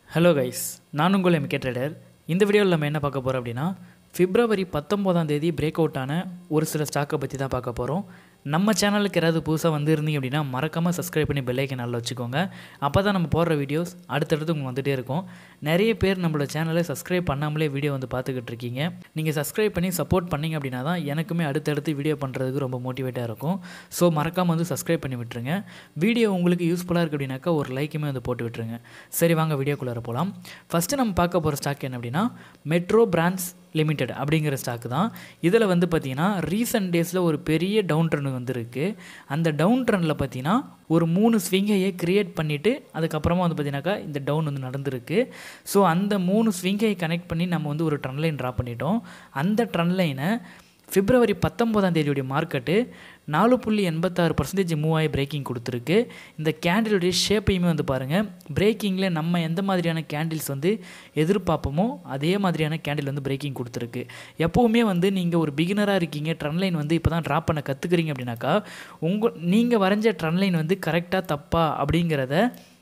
hello guys நான் உங்கள் MK trader இந்த வீடியோவில் நம்ம என்ன பார்க்க போகிறோம் அப்படின்னா பிப்ரவரி பத்தொம்போதாம் தேதி பிரேக் அவுட் ஆன ஒரு சில ஸ்டாக்கை பற்றி தான் பார்க்க போகிறோம் நம்ம சேனலுக்கு யாராவது புதுசாக வந்திருந்தீங்க அப்படின்னா மறக்காமல் சப்ஸ்கிரைப் பண்ணி பெல்லைக்கை நல்லா வச்சுக்கோங்க அப்போ தான் நம்ம போடுற வீடியோஸ் அடுத்தடுத்து உங்களுக்கு வந்துகிட்டே இருக்கும் நிறைய பேர் நம்மளோட சேனலை சப்ஸ்கிரைப் பண்ணாமலே வீடியோ வந்து பார்த்துக்கிட்டு இருக்கீங்க நீங்கள் சப்ஸ்கிரைப் பண்ணி சப்போர்ட் பண்ணீங்க அப்படின்னா தான் எனக்குமே அடுத்தடுத்து வீடியோ பண்ணுறதுக்கு ரொம்ப மோட்டிவேட்டாக இருக்கும் ஸோ மறக்காமல் வந்து சப்ஸ்கிரைப் பண்ணி விட்டுருங்க வீடியோ உங்களுக்கு யூஸ்ஃபுல்லாக இருக்குது அப்படின்னாக்கா ஒரு லைக்குமே வந்து போட்டு விட்டுருங்க சரி வாங்க வீடியோக்குள்ளே போகலாம் ஃபஸ்ட்டு நம்ம பார்க்க போகிற ஸ்டாக் என்ன அப்படின்னா மெட்ரோ பிராண்ட்ஸ் லிமிடெட் அப்படிங்கிற ஸ்டாக்கு தான் இதில் வந்து பார்த்திங்கன்னா ரீசெண்ட் டேஸில் ஒரு பெரிய டவுன் ட்ரெண்ட் வந்துருக்கு அந்த டவுன் ட்ரெண்டில் பார்த்தீங்கன்னா ஒரு மூணு ஸ்விங்கையை க்ரியேட் பண்ணிவிட்டு அதுக்கப்புறமா வந்து பார்த்தீங்கன்னாக்கா இந்த டவுன் வந்து நடந்திருக்கு ஸோ அந்த மூணு ஸ்விங்கையை கனெக்ட் பண்ணி நம்ம வந்து ஒரு ட்ரெண்ட் லைன் ட்ரா பண்ணிட்டோம் அந்த ட்ரெண்ட் லைனை பிப்ரவரி பத்தொம்போதாம் தேதியுடைய மார்க்கெட்டு நாலு புள்ளி எண்பத்தாறு பர்சன்டேஜ் மூவ் ஆகி பிரேக்கிங் கொடுத்துருக்கு இந்த கேண்டிலுடைய ஷேப்பையுமே வந்து பாருங்கள் பிரேக்கிங்கில் நம்ம எந்த மாதிரியான கேண்டில்ஸ் வந்து எதிர்பார்ப்போமோ அதே மாதிரியான கேண்டில் வந்து பிரேக்கிங் கொடுத்துருக்கு எப்போவுமே வந்து நீங்கள் ஒரு பிகினராக இருக்கீங்க ட்ரன் லைன் வந்து இப்போ தான் ட்ரா பண்ண கற்றுக்குறீங்க அப்படின்னாக்கா உங்கள் நீங்கள் வரைஞ்ச ட்ரன் லைன் வந்து கரெக்டாக தப்பா அப்படிங்கிறத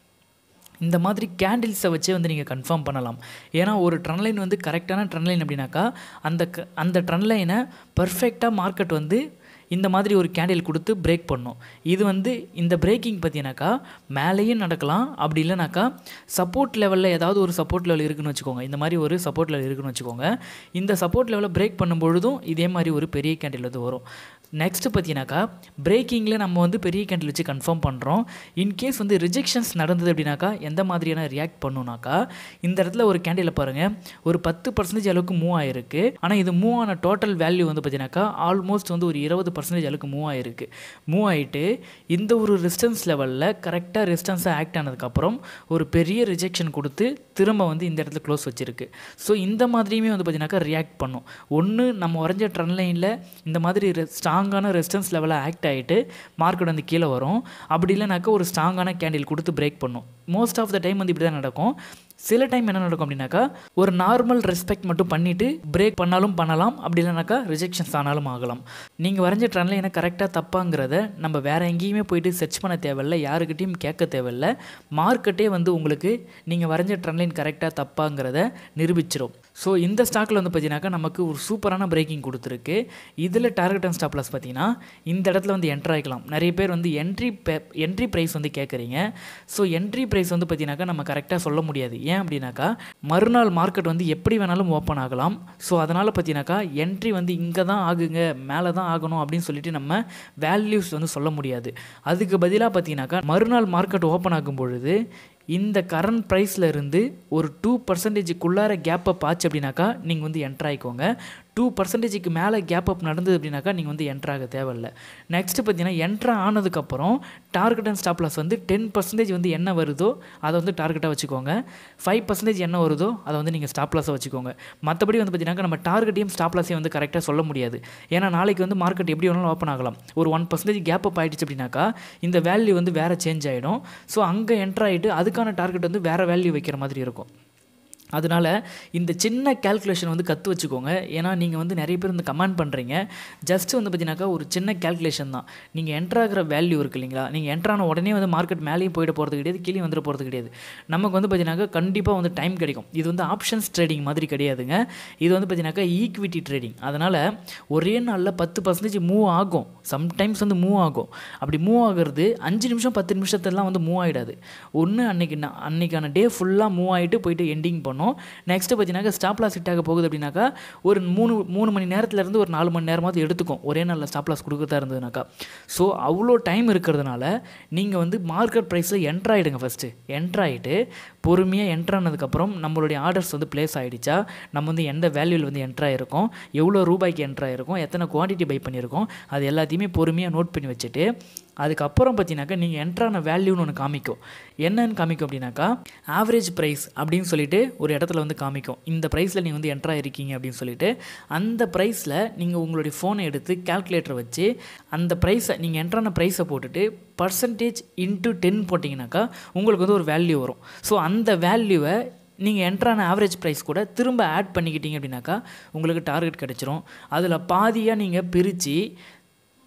இந்த மாதிரி கேண்டில்ஸை வச்சே வந்து நீங்கள் கன்ஃபார்ம் பண்ணலாம் ஏன்னா ஒரு ட்ரன் லைன் வந்து கரெக்டான ட்ரன் லைன் அப்படின்னாக்கா அந்த க அந்த ட்ரன் லைனை பர்ஃபெக்டாக மார்க்கெட் வந்து இந்த மாதிரி ஒரு கேண்டில் கொடுத்து பிரேக் பண்ணும் இது வந்து இந்த பிரேக்கிங் பார்த்தீங்கன்னாக்கா மேலேயும் நடக்கலாம் அப்படி இல்லைனாக்கா சப்போர்ட் லெவலில் ஏதாவது ஒரு சப்போர்ட் லெவல் இருக்குன்னு வச்சுக்கோங்க இந்த மாதிரி ஒரு சப்போர்ட் லெவல் இருக்குன்னு வச்சுக்கோங்க இந்த சப்போர்ட் லெவலில் பிரேக் பண்ணும்பொழுதும் இதே மாதிரி ஒரு பெரிய கேண்டில் வந்து வரும் நெக்ஸ்ட்டு பார்த்தீங்கன்னாக்கா பிரேக்கிங்கில் நம்ம வந்து பெரிய கேண்டில் வச்சு கன்ஃபார்ம் பண்ணுறோம் இன்கேஸ் வந்து ரிஜெக்ஷன்ஸ் நடந்தது அப்படின்னாக்கா எந்த மாதிரியான ரியாக்ட் பண்ணுனாக்கா இந்த இடத்துல ஒரு கேண்டில் பாருங்கள் ஒரு பத்து பர்சன்டேஜ் அளவுக்கு மூவ் ஆயிருக்கு ஆனால் இது மூவ் ஆன டோட்டல் வேல்யூ வந்து பார்த்தீங்கன்னாக்கா ஆல்மோஸ்ட் வந்து ஒரு இருபது பர்சன்டேஜ் அளவுக்கு மூவ் ஆயிருக்கு மூவ் ஆகிட்டு இந்த ஒரு ரெசிஸ்டன்ஸ் லெவலில் கரெக்டாக ரெசிஸ்டன்ஸாக ஆக்ட் ஆனதுக்கப்புறம் ஒரு பெரிய ரிஜெக்ஷன் கொடுத்து திரும்ப வந்து இந்த இடத்துல க்ளோஸ் வச்சுருக்கு ஸோ இந்த மாதிரியுமே வந்து பார்த்தீங்கன்னாக்கா ரியாக்ட் பண்ணும் ஒன்று நம்ம வரைஞ்ச ட்ரெண்ட் லைனில் இந்த மாதிரி ஸ்ட்ராங்கான ரெசிஸ்டன்ஸ் லெவலில் ஆக்ட் ஆகிட்டு மார்க்கெட் வந்து கீழே வரும் அப்படி இல்லைனாக்கா ஒரு ஸ்ட்ராங்கான கேண்டில் கொடுத்து பிரேக் பண்ணும் மோஸ்ட் ஆஃப் த டைம் வந்து இப்படி தான் நடக்கும் சில டைம் என்ன நடக்கும் அப்படின்னாக்கா ஒரு நார்மல் ரெஸ்பெக்ட் மட்டும் பண்ணிவிட்டு பிரேக் பண்ணாலும் பண்ணலாம் அப்படி இல்லைனாக்கா ரிஜெக்ஷன்ஸ் ஆனாலும் ஆகலாம் நீங்கள் வரைஞ்ச ட்ரெண்ட்ல என்ன கரெக்டாக தப்பாங்கிறத நம்ம வேறு எங்கேயுமே போயிட்டு சர்ச் பண்ண தேவையில்ல யாருக்கிட்டையும் கேட்க தேவையில்ல மார்க்கெட்டே வந்து உங்களுக்கு நீங்கள் வரைஞ்ச ட்ரெண்ட் லைன் கரெக்டாக தப்பாங்கிறத நிரூபிச்சிடும் ஸோ இந்த ஸ்டாக்கில் வந்து பார்த்தீங்கன்னாக்கா நமக்கு ஒரு சூப்பரான பிரேக்கிங் கொடுத்துருக்கு இதில் டார்கெட் அண்ட் ஸ்டாப் லாஸ் பார்த்தீங்கன்னா இந்த இடத்துல வந்து என்ட்ரு ஆகிக்கலாம் நிறைய பேர் வந்து என்ட்ரி என்ட்ரி ப்ரைஸ் வந்து கேட்குறீங்க ஸோ என்ட்ரி ப்ரைஸ் வந்து பார்த்தீங்கன்னாக்கா நம்ம கரெக்டாக சொல்ல முடியாது ஏன் அப்படின்னாக்கா மறுநாள் மார்க்கெட் வந்து எப்படி வேணாலும் ஓப்பன் ஆகலாம் ஸோ அதனால் பார்த்தீங்கன்னாக்கா என்ட்ரி வந்து இங்கே தான் ஆகுங்க மேலே தான் ஆகணும் அப்படின்னு சொல்லிட்டு நம்ம வேல்யூஸ் வந்து சொல்ல முடியாது அதுக்கு பதிலாக பார்த்தீங்கன்னாக்கா மறுநாள் மார்க்கெட் ஓப்பன் ஆகும் பொழுது இந்த கரண்ட் ப்ரைஸில் இருந்து ஒரு டூ பர்சன்டேஜுக்குள்ளார கேப் அப் ஆச்சு அப்படின்னாக்கா நீங்கள் வந்து என்ட்ரு ஆகிக்கோங்க டூ பர்சன்டேஜுக்கு மேலே கேப் அப் நடந்தது அப்படின்னாக்கா நீங்கள் வந்து என்ட்ரு ஆக தேவையில்லை நெக்ஸ்ட்டு பார்த்தீங்கன்னா என்ட்ரு ஆனதுக்கப்புறம் டார்கெட் அண்ட் ஸ்டாப் லாஸ் வந்து டென் பர்சன்டேஜ் வந்து என்ன வருதோ அதை வந்து டார்கெட்டாக வச்சுக்கோங்க ஃபைவ் பர்சன்டேஜ் என்ன வருதோ அதை வந்து நீங்கள் ஸ்டாப் லாஸாக வச்சுக்கோங்க மற்றபடி வந்து பார்த்தீங்கன்னா நம்ம டார்கெட்டையும் ஸ்டாப் லாஸையும் வந்து கரெக்டாக சொல்ல முடியாது ஏன்னா நாளைக்கு வந்து மார்க்கெட் எப்படி வேணாலும் ஓப்பன் ஆகலாம் ஒரு ஒன் பர்சன்டேஜ் கேப் அப் ஆகிடுச்சு அப்படின்னாக்கா இந்த வேல்யூ வந்து வேறு சேஞ்ச் ஆகிடும் ஸோ அங்கே என்ட்ரு ஆகிட்டு அதுக்கான டார்கெட் வந்து வேறு வேல்யூ வைக்கிற மாதிரி இருக்கும் அதனால் இந்த சின்ன கேல்குலேஷன் வந்து கற்று வச்சுக்கோங்க ஏன்னா நீங்கள் வந்து நிறைய பேர் வந்து கமெண்ட் பண்ணுறீங்க ஜஸ்ட்டு வந்து பார்த்தீங்கன்னாக்கா ஒரு சின்ன கேல்குலேஷன் தான் நீங்கள் என்ட்ராகிற வேல்யூ இருக்குது இல்லைங்களா நீங்கள் என்ட்ரான உடனே வந்து மார்க்கெட் மேலேயும் போயிட போகிறது கிடையாது கீழே வந்துட போகிறது கிடையாது நமக்கு வந்து பார்த்தீங்கன்னாக்கா கண்டிப்பாக வந்து டைம் கிடைக்கும் இது வந்து ஆப்ஷன்ஸ் ட்ரேடிங் மாதிரி கிடையாதுங்க இது வந்து பார்த்தீங்கன்னாக்கா ஈக்விட்டி ட்ரேடிங் அதனால் ஒரே நாளில் பத்து பர்சன்டேஜ் மூவ் ஆகும் சம்டைம்ஸ் வந்து மூவ் ஆகும் அப்படி மூவ் ஆகிறது அஞ்சு நிமிஷம் பத்து நிமிஷத்துலாம் வந்து மூவ் ஆகிடாது ஒன்று அன்னைக்கு அன்னைக்கான டே ஃபுல்லாக மூவ் ஆகிட்டு போயிட்டு எண்டிங் பண்ணும் பண்ணோம் நெக்ஸ்ட்டு பார்த்தீங்கன்னாக்கா ஸ்டாப் லாஸ் ஹிட் ஆக போகுது அப்படின்னாக்கா ஒரு மூணு மூணு மணி நேரத்துலேருந்து ஒரு நாலு மணி நேரமாவது எடுத்துக்கும் ஒரே நாளில் ஸ்டாப் லாஸ் கொடுக்குறதா இருந்ததுனாக்கா ஸோ அவ்வளோ டைம் இருக்கிறதுனால நீங்கள் வந்து மார்க்கெட் ப்ரைஸில் என்ட்ரு ஆகிடுங்க ஃபஸ்ட்டு என்ட்ரு ஆகிட்டு பொறுமையாக என்ட்ரு ஆனதுக்கப்புறம் நம்மளுடைய ஆர்டர்ஸ் வந்து ப்ளேஸ் ஆகிடுச்சா நம்ம வந்து எந்த வேல்யூவில் வந்து என்ட்ரு ஆகிருக்கோம் எவ்வளோ ரூபாய்க்கு என்ட்ரு ஆகிருக்கோம் எத்தனை குவான்டிட்டி பை பண்ணியிருக்கோம் அது எல்லாத்தையுமே பொறுமையாக நோட் பண்ணி வச்சுட்டு அதுக்கப்புறம் பார்த்தீங்கன்னாக்கா நீங்கள் என்ட்ரான வேல்யூன்னு ஒன்று காமிக்கும் என்னன்னு காமிக்கும் அப்படின்னாக்கா ஆவரேஜ் ப்ரைஸ் அப்படின்னு சொல்லிட்டு ஒரு இடத்துல வந்து காமிக்கும் இந்த ப்ரைஸில் நீங்கள் வந்து என்ட்ரா இருக்கீங்க அப்படின்னு சொல்லிட்டு அந்த ப்ரைஸில் நீங்கள் உங்களுடைய ஃபோனை எடுத்து கேல்குலேட்டர் வச்சு அந்த ப்ரைஸை நீங்கள் என்ட்ரான ப்ரைஸை போட்டுட்டு பர்சன்டேஜ் இன்ட்டு டென் போட்டிங்கனாக்கா உங்களுக்கு வந்து ஒரு வேல்யூ வரும் ஸோ அந்த வேல்யூவை நீங்கள் என்ட்ரான ஆவரேஜ் ப்ரைஸ் கூட திரும்ப ஆட் பண்ணிக்கிட்டீங்க அப்படின்னாக்கா உங்களுக்கு டார்கெட் கிடச்சிரும் அதில் பாதியாக நீங்கள் பிரித்து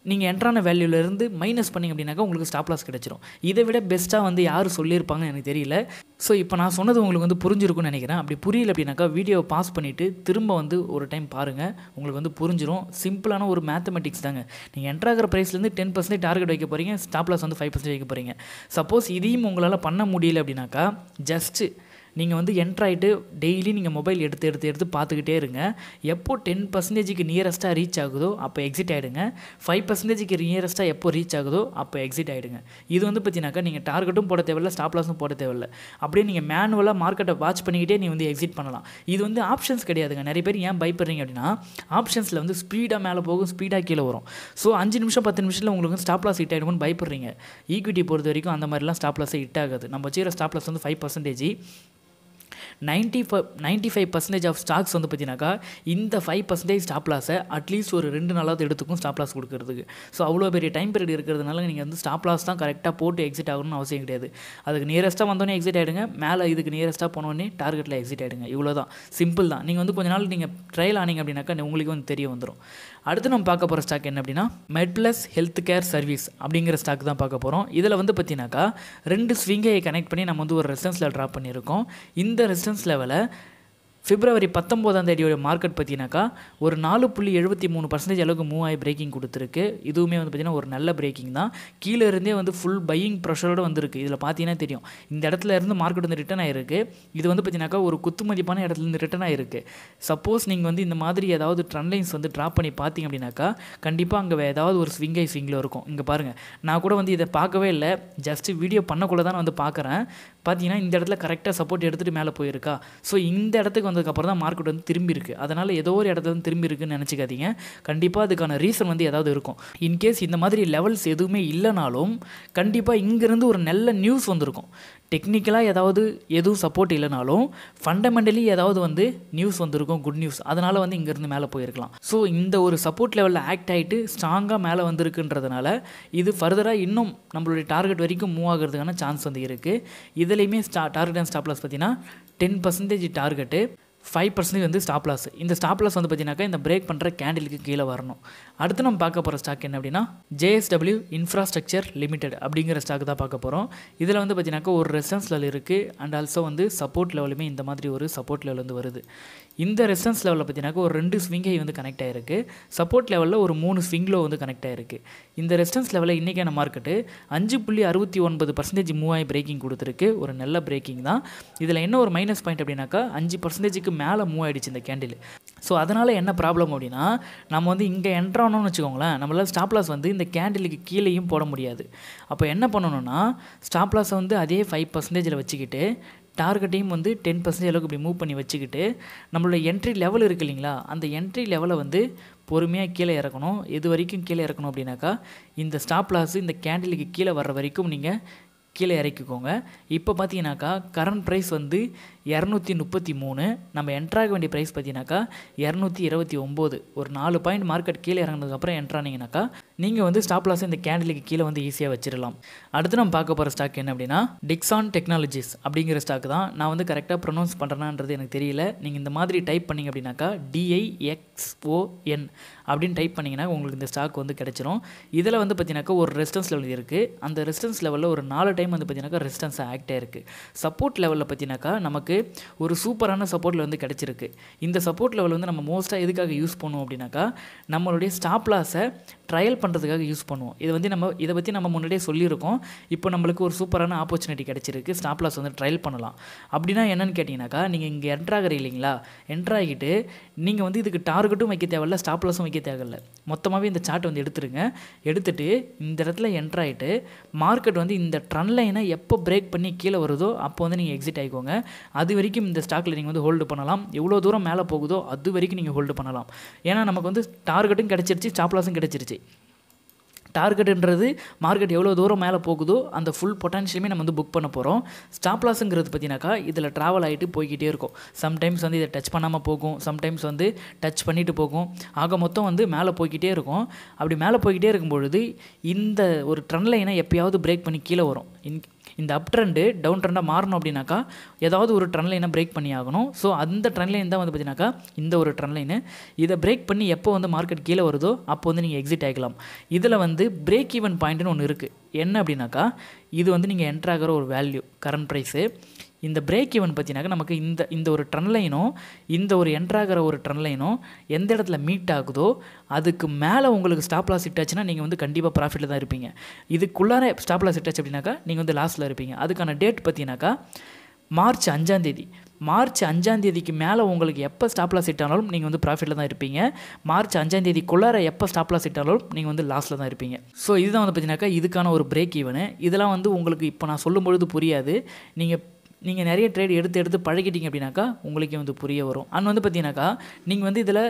நீங்கள் என்ட்ரான வேல்யூலேருந்து மைனஸ் பண்ணிங்க அப்படின்னாக்கா உங்களுக்கு ஸ்டாப் லாஸ் கிடச்சிரும் இதை விட பெஸ்ட்டாக வந்து யார் சொல்லியிருப்பாங்கன்னு எனக்கு தெரியல ஸோ இப்போ நான் சொன்னது உங்களுக்கு வந்து புரிஞ்சிருக்கும்னு நினைக்கிறேன் அப்படி புரியல அப்படின்னாக்கா வீடியோவை பாஸ் பண்ணிவிட்டு திரும்ப வந்து ஒரு டைம் பாருங்கள் உங்களுக்கு வந்து புரிஞ்சிரும் சிம்பிளான ஒரு மேத்தமெட்டிக்ஸ் தாங்க நீங்கள் என்ட்ராகிற ப்ரைஸ்லேருந்து டென் பர்சன்டேஜ் டார்கெட் வைக்க போகிறீங்க ஸ்டாப் லாஸ் வந்து ஃபைவ் பர்சன்டேஜ் வைக்க போகிறீங்க சப்போஸ் இதையும் உங்களால் பண்ண முடியல அப்படின்னாக்கா ஜஸ்ட்டு நீங்கள் வந்து என்ட்ராயிட்டு டெய்லி நீங்கள் மொபைல் எடுத்து எடுத்து எடுத்து பார்த்துக்கிட்டே இருங்க எப்போ டென் பர்சன்டேஜுக்கு நியரஸ்ட்டாக ரீச் ஆகுதோ அப்போ எக்ஸிட் ஆகிடுங்க ஃபைவ் பர்சன்டேஜுக்கு நியரஸ்ட்டாக எப்போ ரீச் ஆகுதோ அப்போ எக்ஸிட் ஆகிடுங்க இது வந்து பார்த்தீங்கன்னாக்கா நீங்கள் டார்கெட்டும் போட தேவையில்ல ஸ்டாப் லாஸும் போட தேவையில்ல அப்படியே நீங்கள் மேனுவலாக மார்க்கெட்டை வாட்ச் பண்ணிக்கிட்டே நீ வந்து எக்ஸிட் பண்ணலாம் இது வந்து ஆப்ஷன்ஸ் கிடையாதுங்க நிறைய பேர் ஏன் பயப்படுறீங்க அப்படின்னா ஆப்ஷன்ஸில் வந்து ஸ்பீடாக மேலே போகும் ஸ்பீடாக கீழே வரும் ஸோ அஞ்சு நிமிஷம் பத்து நிமிஷத்தில் உங்களுக்கு ஸ்டாப் லாஸ் ஹிட் ஆகிடும்னு பயப்படுறீங்க ஈக்விட்டி பொறுத்த வரைக்கும் அந்த மாதிரிலாம் ஸ்டாப் லாஸை ஹிட் ஆகாது நம்ம வச்சுக்கிற ஸ்டாப் லாஸ் வந்து five percentage ninety five ninety five percentage of stocks வந்து பார்த்தீங்கன்னாக்கா இந்த ஃபைவ் பர்சன்டேஜ் ஸ்டாப் லாஸை அட்லீஸ்ட் ஒரு ரெண்டு நாளாவது எடுத்துக்கும் ஸ்டாப் லாஸ் கொடுக்கறதுக்கு ஸோ அவ்வளோ பெரிய டைம் பீரியட் இருக்கிறதுனால நீங்கள் வந்து ஸ்டாப் லாஸ் தான் கரெக்டாக போட்டு எக்ஸிட் ஆகணும்னு அவசியம் கிடையாது அதுக்கு நியரஸ்ட்டாக வந்தோடனே எக்ஸிட் ஆகிடுங்க மேலே இதுக்கு நியரஸ்ட்டாக போனோடனே டார்கெட்டில் எக்ஸிட் ஆகிடுங்க இவ்வளோ தான் சிம்பிள் தான் நீங்கள் வந்து கொஞ்ச நாள் நீங்கள் ட்ரையல் ஆனீங்க அப்படின்னாக்கா உங்களுக்கு வந்து தெரிய வந்துடும் அடுத்து நம்ம பார்க்க போகிற ஸ்டாக் என்ன அப்படின்னா Med Plus Health Care service அப்படிங்கிற ஸ்டாக் தான் பார்க்க போகிறோம் இதில் வந்து பார்த்தீங்கன்னாக்கா ரெண்டு ஸ்விங்கையை கனெக்ட் பண்ணி நம்ம வந்து ஒரு ரெசிஸ்டன்ஸில் ட்ராப் பண்ணியிருக்கோம் இந்த ரெசிஸ்டன்ஸ் லெவலை பிப்ரவரி பத்தொம்போதாம் தேதியோட மார்க்கெட் பார்த்தீங்கன்னாக்கா ஒரு நாலு புள்ளி எழுபத்தி மூணு பர்சன்டேஜ் அளவுக்கு மூவ் ஆகி பிரேக்கிங் கொடுத்துருக்கு இதுவுமே வந்து பார்த்திங்கன்னா ஒரு நல்ல பிரேக்கிங் தான் கீழே இருந்தே வந்து ஃபுல் பையிங் ப்ரெஷரோடு வந்திருக்கு இதில் பார்த்தீங்கன்னா தெரியும் இந்த இடத்துல இருந்து மார்க்கெட் வந்து ரிட்டர்ன் ஆயிருக்கு இது வந்து பார்த்தீங்கன்னாக்கா ஒரு குத்து மதிப்பான இடத்துலேருந்து ரிட்டர்ன் ஆயிருக்கு சப்போஸ் நீங்கள் வந்து இந்த மாதிரி ஏதாவது ட்ரெண்ட் லைன்ஸ் வந்து ட்ராப் பண்ணி பார்த்தீங்க அப்படின்னாக்கா கண்டிப்பாக அங்கே ஏதாவது ஒரு ஸ்விங்கை ஸ்விங்கில் இருக்கும் இங்கே பாருங்கள் நான் கூட வந்து இதை பார்க்கவே இல்லை ஜஸ்ட் வீடியோ பண்ணக்குள்ளே தான் நான் வந்து பார்க்குறேன் பார்த்தீங்கன்னா இந்த இடத்துல கரெக்டாக சப்போர்ட் எடுத்துகிட்டு மேலே போயிருக்கா ஸோ இந்த இடத்துக்கு வந்ததுக்கப்புறம் தான் மார்க்கெட் வந்து திரும்பி இருக்கு அதனால் ஏதோ ஒரு இடத்துல வந்து திரும்பி இருக்குன்னு நினச்சிக்காதீங்க கண்டிப்பாக அதுக்கான ரீசன் வந்து ஏதாவது இருக்கும் இன்கேஸ் இந்த மாதிரி லெவல்ஸ் எதுவுமே இல்லைனாலும் கண்டிப்பாக இங்கேருந்து ஒரு நல்ல நியூஸ் வந்திருக்கும் டெக்னிக்கலாக ஏதாவது எதுவும் சப்போர்ட் இல்லைனாலும் ஃபண்டமெண்டலி ஏதாவது வந்து நியூஸ் வந்திருக்கும் குட் நியூஸ் அதனால் வந்து இங்கேருந்து மேலே போயிருக்கலாம் ஸோ இந்த ஒரு சப்போர்ட் லெவலில் ஆக்ட் ஆகிட்டு ஸ்ட்ராங்காக மேலே வந்திருக்குன்றதுனால இது ஃபர்தராக இன்னும் நம்மளுடைய டார்கெட் வரைக்கும் மூவ் ஆகிறதுக்கான சான்ஸ் வந்து இருக்குது இதுலேயுமே ஸ்டா டார்கெட் அண்ட் ஸ்டாப் லாஸ் பார்த்தீங்கன்னா ten percentage target five percentage வந்து ஸ்டாப் லாஸ் இந்த ஸ்டாப் லாஸ் வந்து பார்த்தீங்கன்னாக்கா இந்த பிரேக் பண்ணுற கேண்டிலுக்கு கீழே வரணும் அடுத்து நம்ம பார்க்க போகிற ஸ்டாக் என்ன அப்படின்னா ஜேஎஸ்டபிள்யூ இன்ஃப்ராஸ்ட்ரக்சர் லிமிடெட் அப்படிங்கிற ஸ்டாக் தான் பார்க்க போகிறோம் இதில் வந்து பார்த்தீங்கன்னாக்கா ஒரு ரெசன்ஸ் லெவல் இருக்குது அண்ட் ஆல்சோ வந்து சப்போர்ட் லெவலுமே இந்த மாதிரி ஒரு சப்போர்ட் லெவல் வந்து வருது இந்த ரெசன்ஸ் லெவலில் பார்த்தீங்கன்னாக்கா ஒரு ரெண்டு ஸ்விங்கை வந்து கனெக்ட் ஆகிருக்கு சப்போர்ட் லெவலில் ஒரு மூணு ஸ்விங்கில் வந்து கனெக்ட் ஆகிருக்கு இந்த ரெசிஸ்டன்ஸ் லெவலில் இன்றைக்கான மார்க்கெட்டு அஞ்சு புள்ளி அறுபத்தி ஒன்பது பர்சன்டேஜ் மூவ் ஆகி பிரேக்கிங் கொடுத்துருக்கு ஒரு நல்ல பிரேக்கிங் தான் இதில் என்ன ஒரு மைனஸ் பாயிண்ட் அப்படின்னாக்கா அஞ்சு பர்சன்டேஜுக்கு மேலே மூவ் ஆகிடுச்சு இந்த கேண்டில் ஸோ அதனால் என்ன ப்ராப்ளம் அப்படின்னா நம்ம வந்து இங்கே என்ட்ரானோம்னு வச்சுக்கோங்களேன் நம்மளால் ஸ்டாப் லாஸ் வந்து இந்த கேண்டிலுக்கு கீழேயும் போட முடியாது அப்போ என்ன பண்ணணும்னா ஸ்டாப் லாஸை வந்து அதே ஃபைவ் பர்சன்டேஜில் வச்சுக்கிட்டு டார்கெட்டையும் வந்து டென் பர்சன்டேஜ் அளவுக்கு இப்படி மூவ் பண்ணி வச்சுக்கிட்டு நம்மளோட என்ட்ரி லெவல் இருக்குது இல்லைங்களா அந்த என்ட்ரி லெவலை வந்து பொறுமையாக கீழே இறக்கணும் எது வரைக்கும் கீழே இறக்கணும் அப்படின்னாக்கா இந்த ஸ்டாப் லாஸ் இந்த கேண்டிலுக்கு கீழே வர்ற வரைக்கும் நீங்கள் கீழே இறக்கிக்கோங்க இப்போ பார்த்தீங்கன்னாக்கா கரண்ட் ப்ரைஸ் வந்து இரநூத்தி முப்பத்தி மூணு நம்ம என்ட்ராக வேண்டிய ப்ரைஸ் பார்த்தீங்கன்னாக்கா இரநூத்தி இருபத்தி ஒம்பது ஒரு நாலு பாயிண்ட் மார்க்கெட் கீழே இறங்கினதுக்கப்புறம் என்ட்ரானீங்கனாக்கா நீங்கள் வந்து ஸ்டாப் லாஸ் இந்த கேண்டிலுக்கு கீழே வந்து ஈஸியாக வச்சிடலாம் அடுத்து நம்ம பார்க்க போகிற ஸ்டாக் என்ன அப்படின்னா டிக்ஸான் டெக்னாலஜிஸ் அப்படிங்கிற ஸ்டாக் தான் நான் வந்து கரெக்டாக ப்ரொனவுன்ஸ் பண்ணுறேனான்றது எனக்கு தெரியல நீங்கள் இந்த மாதிரி டைப் பண்ணிங்க அப்படின்னாக்கா டிஐஎக்ஸ்ஓஎன் அப்படின்னு டைப் பண்ணிங்கன்னா உங்களுக்கு இந்த ஸ்டாக் வந்து கிடச்சிரும் இதில் வந்து பார்த்தீங்கன்னாக்கா ஒரு ரெசிஸ்டன்ஸ் லெவல் இருக்குது அந்த ரெசிஸ்டன்ஸ் லெவலில் ஒரு நாலு டைம் வந்து பார்த்தீங்கன்னாக்கா ரெசிஸ்டன்ஸ் ஆக்ட் ஆயிருக்கு சப்போர்ட் லெவலில் பார்த்தீங்கன்னாக்கா நமக்கு ஒரு சூப்பரான சப்போர்ட் வந்து கிடச்சிருக்கு இந்த சப்போர்ட் லெவல் வந்து நம்ம மோஸ்ட்டாக எதுக்காக யூஸ் பண்ணுவோம் அப்படின்னாக்கா நம்மளுடைய ஸ்டாப் லாஸை ட்ரையல் பண்ணுறதுக்காக யூஸ் பண்ணுவோம் இது வந்து நம்ம இதை பற்றி நம்ம முன்னாடியே சொல்லியிருக்கோம் இப்போ நம்மளுக்கு ஒரு சூப்பரான ஆப்பர்ச்சுனிட்டி கிடச்சிருக்கு ஸ்டாப் லாஸ் வந்து ட்ரையல் பண்ணலாம் அப்படின்னா என்னன்னு கேட்டிங்கனாக்கா நீங்கள் இங்கே என்ட்ராகிற இல்லைங்களா என்ட்ராகிட்டு நீங்கள் வந்து இதுக்கு டார்கெட்டும் வைக்க தேவையில்ல ஸ்டாப் லாஸும் வைக்க தேவையில்ல மொத்தமாகவே இந்த சார்ட் வந்து எடுத்துருங்க எடுத்துட்டு இந்த இடத்துல என்ட்ராகிட்டு மார்க்கெட் வந்து இந்த ட்ரன் லைனை எப்போ பிரேக் பண்ணி கீழே வருதோ அப்போ வந்து நீங்கள் எக்ஸிட் ஆகிக்கோங்க அது வரைக்கும் இந்த ஸ்டாக்கில் நீங்கள் வந்து ஹோல்டு பண்ணலாம் எவ்வளோ தூரம் மேலே போகுதோ அது வரைக்கும் நீங்கள் ஹோல்டு பண்ணலாம் ஏன்னா நமக்கு வந்து டார்கெட்டும் கிடச்சிருச்சு ஸ்டாப் லாஸும் கிடச்சிருச்சு டார்கெட்டுன்றது மார்க்கெட் எவ்வளோ தூரம் மேலே போகுதோ அந்த ஃபுல் பொட்டன்ஷியலுமே நம்ம வந்து புக் பண்ண போகிறோம் ஸ்டாப் லாஸுங்கிறது பார்த்தீங்கன்னாக்கா இதில் ட்ராவல் ஆகிட்டு போய்கிட்டே இருக்கும் சம்டைம்ஸ் வந்து இதை டச் பண்ணாமல் போகும் சம்டைம்ஸ் வந்து டச் பண்ணிட்டு போகும் ஆக மொத்தம் வந்து மேலே போய்கிட்டே இருக்கும் அப்படி மேலே போய்கிட்டே இருக்கும் பொழுது இந்த ஒரு ட்ரெண்ட் லைனை எப்பயாவது பிரேக் பண்ணி கீழே வரும் இன் இந்த அப் ட்ரெண்டு டவுன் ட்ரெண்டாக மாறணும் அப்படின்னாக்கா ஏதாவது ஒரு ட்ரெண்ட் லைனை பிரேக் பண்ணி ஆகணும் ஸோ அந்த ட்ரெண்ட் லைன் தான் வந்து பார்த்தீங்கன்னாக்கா இந்த ஒரு ட்ரெண்ட் லைனு இதை பிரேக் பண்ணி எப்போ வந்து மார்க்கெட் கீழே வருதோ அப்போ வந்து நீங்கள் எக்ஸிட் ஆகிக்கலாம் இதில் வந்து பிரேக் ஈவன் பாயிண்ட்னு ஒன்று இருக்குது என்ன அப்படின்னாக்கா இது வந்து நீங்கள் என்ட்ரு ஆகிற ஒரு வேல்யூ கரண்ட் ப்ரைஸு இந்த பிரேக் ஈவன் பார்த்தீங்கன்னாக்கா நமக்கு இந்த இந்த ஒரு ட்ரெண்ட் லைனும் இந்த ஒரு என்ட்ராகிற ஒரு ட்ரெண்ட் லைனும் எந்த இடத்துல மீட் ஆகுதோ அதுக்கு மேலே உங்களுக்கு ஸ்டாப் லாஸ் இட்டாச்சுன்னா நீங்கள் வந்து கண்டிப்பாக ப்ராஃபிட்டில் தான் இருப்பீங்க இதுக்குள்ளார ஸ்டாப் லாஸ் இட்டாச்சு அப்படின்னாக்கா நீங்கள் வந்து லாஸில் இருப்பீங்க அதுக்கான டேட் பார்த்தீங்கன்னாக்கா மார்ச் அஞ்சாந்தேதி மார்ச் அஞ்சாந்தேதிக்கு மேலே உங்களுக்கு எப்போ ஸ்டாப் லாஸ் இட்டாலும் நீங்கள் வந்து ப்ராஃபிட்டில் தான் இருப்பீங்க மார்ச் அஞ்சாந்தேதிக்குள்ளார எப்போ ஸ்டாப் லாஸ் இட்டாலும் நீங்கள் வந்து லாஸில் தான் இருப்பீங்க ஸோ இதுதான் வந்து பார்த்தீங்கன்னாக்கா இதுக்கான ஒரு பிரேக் ஈவனு இதெல்லாம் வந்து உங்களுக்கு இப்போ நான் சொல்லும் பொழுது புரியாது நீங்கள் நீங்கள் நிறைய ட்ரேட் எடுத்து எடுத்து பழகிட்டீங்க அப்படின்னாக்கா உங்களுக்கே வந்து புரிய வரும் அண்ட் வந்து பார்த்தீங்கன்னாக்கா நீங்கள் வந்து இதில்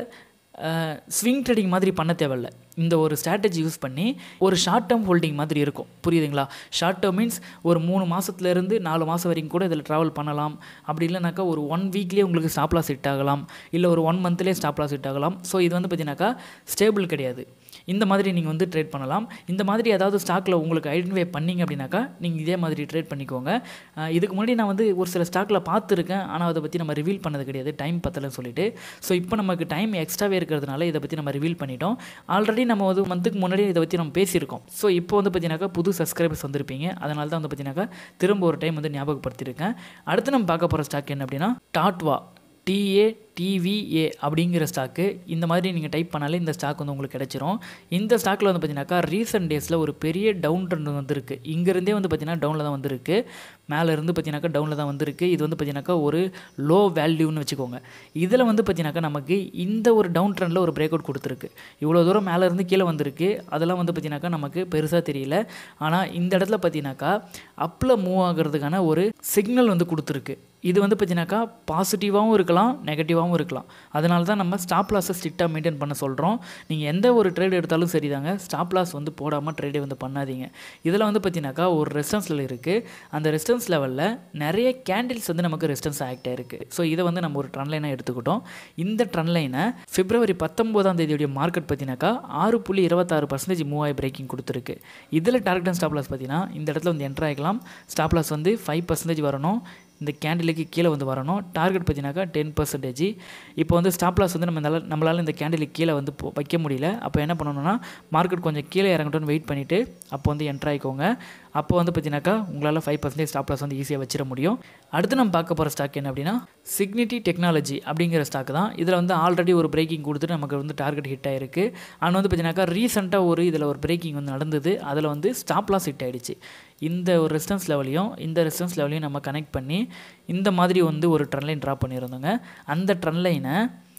ஸ்விங் ட்ரேடிங் மாதிரி பண்ண தேவையில்ல இந்த ஒரு ஸ்ட்ராட்டஜி யூஸ் பண்ணி ஒரு ஷார்ட் டேர்ம் ஹோல்டிங் மாதிரி இருக்கும் புரியுதுங்களா ஷார்ட் டேர்ம் மீன்ஸ் ஒரு மூணு மாதத்துலேருந்து நாலு மாதம் வரைக்கும் கூட இதில் ட்ராவல் பண்ணலாம் அப்படி இல்லைனாக்கா ஒரு ஒன் வீக்லேயே உங்களுக்கு ஸ்டாப் லாஸ் ஹிட் ஆகலாம் இல்லை ஒரு ஒன் மந்த்லேயே ஸ்டாப் லாஸ் ஹிட் ஆகலாம் ஸோ இது வந்து பார்த்தீங்கன்னாக்கா ஸ்டேபிள் கிடையாது இந்த மாதிரி நீங்கள் வந்து ட்ரேட் பண்ணலாம் இந்த மாதிரி ஏதாவது ஸ்டாக்கில் உங்களுக்கு ஐடென்டிஃபை பண்ணிங்க அப்படின்னாக்கா நீங்கள் இதே மாதிரி ட்ரேட் பண்ணிக்கோங்க அஹ் இதுக்கு முன்னாடி நான் வந்து ஒரு சில ஸ்டாக்கில் பார்த்துருக்கேன் ஆனால் அதை பற்றி நம்ம ரிவீல் பண்ணது கிடையாது டைம் பத்தலைன்னு சொல்லிட்டு ஸோ இப்போ நமக்கு டைம் எக்ஸ்ட்ராவே இருக்கிறதுனால இதை பற்றி நம்ம ரிவீல் பண்ணிட்டோம் ஆல்ரெடி நம்ம ஒரு மந்த்துக்கு முன்னாடி இதை பற்றி நம்ம பேசியிருக்கோம் ஸோ இப்போ வந்து பார்த்தீங்கன்னாக்கா புது சப்ஸ்கிரைபர்ஸ் வந்திருப்பீங்க அதனால தான் வந்து பார்த்தீங்கன்னாக்கா திரும்ப ஒரு டைம் வந்து ஞாபகப்படுத்தியிருக்கேன் அடுத்து நம்ம பார்க்க போகிற ஸ்டாக் என்ன அப்படின்னா டாட்வா டிஏ டிவிஏ அப்படிங்கிற ஸ்டாக்கு இந்த மாதிரி நீங்கள் டைப் பண்ணாலே இந்த ஸ்டாக் வந்து உங்களுக்கு கிடச்சிரும் இந்த ஸ்டாக்கில் வந்து பார்த்தீங்கன்னாக்கா ரீசெண்ட் டேஸில் ஒரு பெரிய டவுன் ட்ரெண்ட் வந்திருக்கு இங்கேருந்தே வந்து பார்த்தீங்கன்னா டவுனில் தான் வந்திருக்கு மேலே இருந்து பார்த்தீங்கன்னாக்கா டவுனில் தான் வந்திருக்கு இது வந்து பார்த்தீங்கன்னாக்கா ஒரு லோ வேல்யூன்னு வச்சுக்கோங்க இதில் வந்து பார்த்தீங்கன்னாக்கா நமக்கு இந்த ஒரு டவுன் ட்ரெண்டில் ஒரு பிரேக் அவுட் கொடுத்துருக்கு இவ்வளோ தூரம் மேலே இருந்து கீழே வந்திருக்கு அதெல்லாம் வந்து பார்த்தீங்கன்னாக்கா நமக்கு பெருசாக தெரியல ஆனால் இந்த இடத்துல பார்த்தீங்கன்னாக்கா அப்பில் மூவ் ஆகிறதுக்கான ஒரு சிக்னல் வந்து கொடுத்துருக்கு இது வந்து பார்த்தீங்கன்னாக்கா பாசிட்டிவாகவும் இருக்கலாம் நெகட்டிவாகவும் இருக்கலாம் அதனால தான் நம்ம ஸ்டாப் லாஸை ஸ்ட்ரிக்டாக மெயின்டைன் பண்ண சொல்கிறோம் நீங்கள் எந்த ஒரு ட்ரேட் எடுத்தாலும் சரிதாங்க ஸ்டாப் லாஸ் வந்து போடாமல் ட்ரேடே வந்து பண்ணாதீங்க இதில் வந்து பார்த்தீங்கன்னாக்கா ஒரு ரெஸ்டன்ஸில் இருக்குது அந்த ரெஸ்டன்ஸ் லெவலில் நிறைய கேண்டில்ஸ் வந்து நமக்கு ரெஸ்டன்ஸ் ஆக்ட் ஆயிருக்கு ஸோ இதை வந்து நம்ம ஒரு ட்ரன் லைனாக எடுத்துக்கிட்டோம் இந்த ட்ரன் லைனை பிப்ரவரி பத்தொம்போதாம் தேதியுடைய மார்க்கெட் பார்த்தீங்கன்னாக்கா ஆறு புள்ளி இருபத்தாறு பர்சன்டேஜ் மூவ் ஆகி பிரேக்கிங் கொடுத்துருக்கு இதில் டார்கெட் அண்ட் ஸ்டாப் லாஸ் பார்த்தீங்கன்னா இந்த இடத்துல வந்து என்ட்ரு ஆகிக்கலாம் ஸ்டாப் லாஸ் வந்து ஃபைவ் பர்சன்டேஜ் வரணும் இந்த கேண்டிலுக்கு கீழே வந்து வரணும் டார்கெட் பார்த்தீங்கன்னாக்கா டென் பர்சன்டேஜ் இப்போ வந்து ஸ்டாப் லாஸ் வந்து நம்ம நல்லா நம்மளால் இந்த கேண்டிலுக்கு கீழே வந்து போ- வைக்க முடியல அப்போ என்ன பண்ணணும்னா மார்க்கெட் கொஞ்சம் கீழே இறங்கட்டும்னு வெயிட் பண்ணிவிட்டு அப்போ வந்து என்ட்ரு ஆகிக்கோங்க அப்போ வந்து பார்த்தீங்கன்னாக்கா உங்களால் ஃபைவ் பர்சன்டேஜ் ஸ்டாப் லாஸ் வந்து ஈஸியாக வச்சிட முடியும் அடுத்து நம்ம பார்க்க போகிற ஸ்டாக் என்ன அப்படின்னா சிக்னிட்டி டெக்னாலஜி அப்படிங்கிற ஸ்டாக் தான் இதில் வந்து ஆல்ரெடி ஒரு பிரேக்கிங் கொடுத்துட்டு நமக்கு வந்து டார்கெட் ஹிட் ஆயிருக்கு அண்ட் வந்து பார்த்தீங்கன்னாக்கா ரீசெண்டாக ஒரு இதில் ஒரு பிரேக்கிங் வந்து நடந்தது அதில் வந்து ஸ்டாப் லாஸ் ஹிட் ஆயிடுச்சு இந்த ஒரு ரெசிஸ்டன்ஸ் லெவலையும் இந்த ரெசிஸ்டன்ஸ் லெவலையும் நம்ம கனெக்ட் பண்ணி இந்த மாதிரி வந்து ஒரு ட்ரெண்ட் லைன் ட்ரா பண்ணியிருந்தோங்க அந்த ட்ரெண்ட் லைனை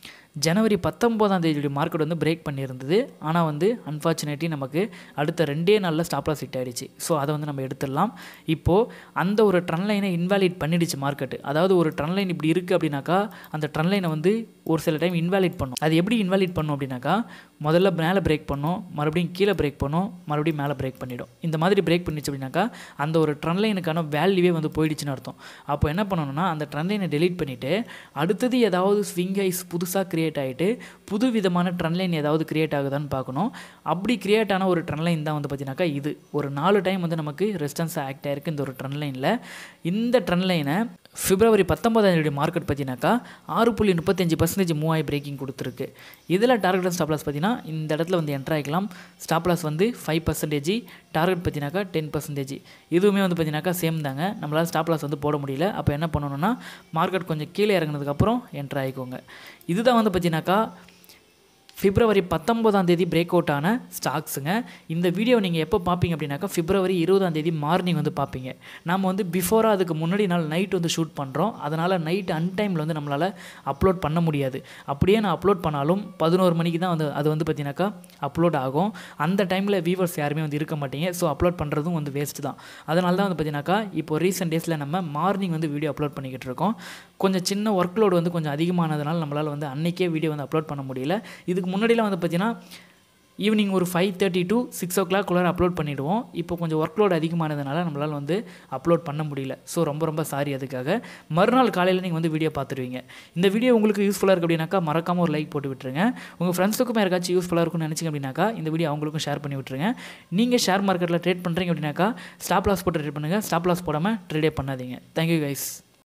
ஜனவரி பத்தொம்போதாம் தேதியுடைய மார்க்கெட் வந்து பிரேக் பண்ணியிருந்தது ஆனால் வந்து அன்ஃபார்ச்சுனேட்லி நமக்கு அடுத்த ரெண்டே நாளில் ஸ்டாப் லாஸ் ஹிட் ஆயிடுச்சு ஸோ அதை வந்து நம்ம எடுத்துடலாம் இப்போது அந்த ஒரு ட்ரெண்ட் லைனை இன்வாலிட் பண்ணிடுச்சு மார்க்கெட் அதாவது ஒரு ட்ரெண்ட் லைன் இப்படி இருக்குது அப்படின்னாக்கா அந்த ட்ரெண்ட் லைனை வந்து ஒரு சில டைம் இன்வாலிட் பண்ணும் அது எப்படி இன்வாலிட் பண்ணும் அப்படின்னாக்கா முதல்ல மேலே பிரேக் பண்ணும் மறுபடியும் கீழே பிரேக் பண்ணும் மறுபடியும் மேலே பிரேக் பண்ணிடும் இந்த மாதிரி பிரேக் பண்ணிச்சு அப்படின்னாக்கா அந்த ஒரு ட்ரெண்ட் லைனுக்கான வேல்யூவே வந்து போயிடுச்சுன்னு அர்த்தம் அப்போ என்ன பண்ணணும்னா அந்த ட்ரெண்ட் லைனை டெலீட் பண்ணிவிட்டு அடுத்தது ஏதாவது ஸ்விங் ஐஸ் புதுசாக கிரியேட் ஆகிட்டு புது விதமான ட்ரெண்ட் லைன் ஏதாவது கிரியேட் ஆகுதான்னு பார்க்கணும் அப்படி கிரியேட் ஆன ஒரு ட்ரெண்ட் லைன் தான் வந்து பார்த்தீங்கன்னாக்கா இது ஒரு நாலு டைம் வந்து நமக்கு ரெஸ்டன்ஸ் ஆக்ட் ஆயிருக்கு இந்த ஒரு ட்ரெண்ட் லைனில் இந்த ட்ரெண்ட் லைனை பிப்ரவரி பத்தொன்பதாம் தேதி மார்க்கெட் பார்த்தீங்கன்னாக்கா ஆறு புள்ளி முப்பத்தஞ்சு பர்சன்டேஜ் மூவ் ஆகி பிரேக்கிங் கொடுத்துருக்கு இதில் டார்கெட் ஸ்டாப் லாஸ் பார்த்தீங்கன்னா இந்த இடத்துல வந்து என்ட்ரு ஆகிக்கலாம் ஸ்டாப் லாஸ் வந்து ஃபைவ் பர்சன்டேஜ் டார்கெட் பார்த்தீங்கன்னாக்கா டென் பர்சன்டேஜ் இதுவுமே வந்து பார்த்தீங்கன்னாக்கா சேம் தாங்க நம்மளால் ஸ்டாப் லாஸ் வந்து போட முடியல அப்போ என்ன பண்ணணும்னா மார்க்கெட் கொஞ்சம் கீழே இறங்குனதுக்கப்புறம் என்ட்ரு ஆகிக்கோங்க இதுதான் வந்து பார்த்தீங்கன்னாக்கா பிப்ரவரி பத்தொம்போதாம் தேதி பிரேக் அவுட் ஆன ஸ்டாக்ஸுங்க இந்த வீடியோ நீங்கள் எப்போ பார்ப்பீங்க அப்படின்னாக்கா பிப்ரவரி இருபதாம் தேதி மார்னிங் வந்து பார்ப்பீங்க நம்ம வந்து பிஃபோராக அதுக்கு முன்னாடி நாள் நைட் வந்து ஷூட் பண்ணுறோம் அதனால் நைட் அன்டைமில் வந்து நம்மளால் அப்லோட் பண்ண முடியாது அப்படியே நான் அப்லோட் பண்ணாலும் பதினோரு மணிக்கு தான் வந்து அது வந்து பார்த்தீங்கன்னாக்கா அப்லோட் ஆகும் அந்த டைமில் வியூவர்ஸ் யாருமே வந்து இருக்க மாட்டீங்க ஸோ அப்லோட் பண்ணுறதும் வந்து வேஸ்ட் தான் அதனால தான் வந்து பார்த்தீங்கன்னாக்கா இப்போ ரீசெண்ட் டேஸில் நம்ம மார்னிங் வந்து வீடியோ அப்லோட் பண்ணிக்கிட்டு இருக்கோம் கொஞ்சம் சின்ன ஒர்க் லோடு வந்து கொஞ்சம் அதிகமானதுனால நம்மளால் வந்து அன்னைக்கே வீடியோ வந்து அப்லோட் பண்ண முடியல இதுக்கு முன்னாடிலாம் வந்து பார்த்தீங்கன்னா ஈவினிங் ஒரு ஃபைவ் தேர்ட்டி டு சிக்ஸ் ஓ கிளாக்குள்ளார அப்லோட் பண்ணிவிடுவோம் இப்போ கொஞ்சம் ஒர்க் லோட் அதிகமானதுனால நம்மளால் வந்து அப்லோட் பண்ண முடியல ஸோ ரொம்ப ரொம்ப சாரி அதுக்காக மறுநாள் காலையில் நீங்கள் வந்து வீடியோ பார்த்துருவீங்க இந்த வீடியோ உங்களுக்கு யூஸ்ஃபுல்லாக இருக்குது அப்படின்னாக்கா மறக்காமல் ஒரு லைக் போட்டு விட்டுருங்க உங்கள் ஃப்ரெண்ட்ஸுக்கும் யாருக்காச்சும் யூஸ்ஃபுல்லாக இருக்கும்னு நினச்சிங்க அப்படின்னாக்கா இந்த வீடியோ அவங்களுக்கும் ஷேர் பண்ணி விட்டுருங்க நீங்கள் ஷேர் மார்க்கெட்டில் ட்ரேட் பண்ணுறீங்க அப்படின்னாக்கா ஸ்டாப் லாஸ் போட்டு ட்ரேட் பண்ணுங்கள் ஸ்டாப் லாஸ் போடாமல் ட்ரேடே பண்ணாதீங்க தேங்க்யூ கைஸ்